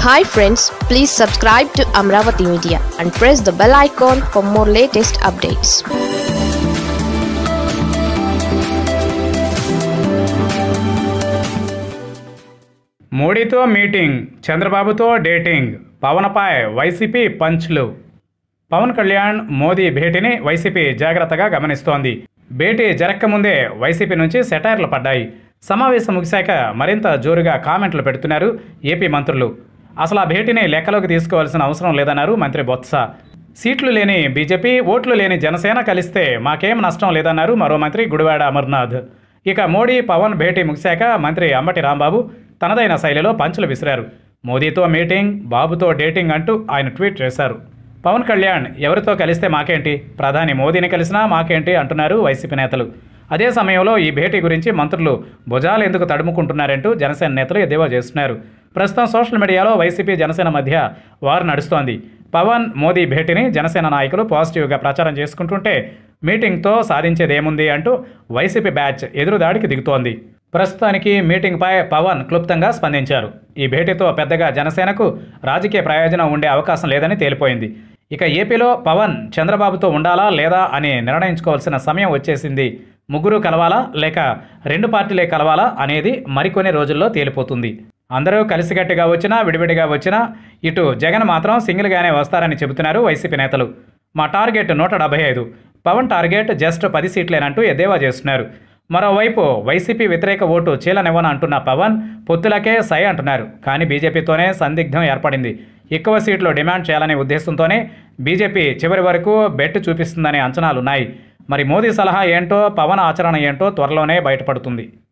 hi friends please subscribe to Amaravati media and press the bell icon for more latest updates మోడీతో meeting చంద్రబాబుతో dating పవన్పై వైసీపీ పంచ్లు పవన్ కళ్యాణ్ మోదీ భేటీని వైసీపీ జాగ్రత్తగా గమనిస్తోంది భేటీ జరక్కముందే వైసీపీ నుంచి సెటైర్లు పడ్డాయి సమావేశం ముగిశాక మరింత జోరుగా కామెంట్లు పెడుతున్నారు ఏపీ మంత్రులు అసలు ఆ భేటీని లెక్కలోకి తీసుకోవాల్సిన అవసరం లేదన్నారు మంత్రి బొత్స సీట్లు లేని బీజేపీ ఓట్లు లేని జనసేన కలిస్తే మాకేం నష్టం లేదన్నారు మరో మంత్రి గుడివాడ అమర్నాథ్ ఇక మోడీ పవన్ భేటీ ముగిశాక మంత్రి అంబటి రాంబాబు తనదైన శైలిలో పంచులు విసిరారు మోదీతో మీటింగ్ బాబుతో డేటింగ్ అంటూ ఆయన ట్వీట్ చేశారు పవన్ కళ్యాణ్ ఎవరితో కలిస్తే మాకేంటి ప్రధాని మోదీని కలిసినా మాకేంటి అంటున్నారు వైసీపీ నేతలు అదే సమయంలో ఈ భేటీ గురించి మంత్రులు భుజాలు ఎందుకు తడుముకుంటున్నారంటూ జనసేన నేతలు ఎద్దేవా చేస్తున్నారు ప్రస్తుతం సోషల్ మీడియాలో వైసీపీ జనసేన మధ్య వారు నడుస్తోంది పవన్ మోదీ భేటీని జనసేన నాయకులు పాజిటివ్గా ప్రచారం చేసుకుంటుంటే మీటింగ్తో సాధించేదేముంది అంటూ వైసీపీ బ్యాచ్ ఎదురుదాడికి దిగుతోంది ప్రస్తుతానికి మీటింగ్పై పవన్ క్లుప్తంగా స్పందించారు ఈ భేటీతో పెద్దగా జనసేనకు రాజకీయ ప్రయోజనం ఉండే అవకాశం లేదని తేలిపోయింది ఇక ఏపీలో పవన్ చంద్రబాబుతో ఉండాలా లేదా అని నిర్ణయించుకోవాల్సిన సమయం వచ్చేసింది ముగ్గురు కలవాలా లేక రెండు పార్టీలే కలవాలా అనేది మరికొన్ని రోజుల్లో తేలిపోతుంది అందరూ కలిసికట్టుగా వచ్చినా విడివిడిగా వచ్చినా ఇటు జగన్ మాత్రం సింగిల్గానే వస్తారని చెబుతున్నారు వైసీపీ నేతలు మా టార్గెట్ నూట డెబ్బై ఐదు పవన్ టార్గెట్ జస్ట్ పది సీట్లేనంటూ ఎద్దేవా చేస్తున్నారు మరోవైపు వైసీపీ వ్యతిరేక ఓటు చీలనివ్వను అంటున్న పవన్ పొత్తులకే సై అంటున్నారు కానీ బీజేపీతోనే సందిగ్ధం ఏర్పడింది ఎక్కువ సీట్లు డిమాండ్ చేయాలనే ఉద్దేశంతోనే బీజేపీ చివరి వరకు బెట్ చూపిస్తుందనే అంచనాలున్నాయి మరి మోదీ సలహా ఏంటో పవన్ ఆచరణ ఏంటో త్వరలోనే బయటపడుతుంది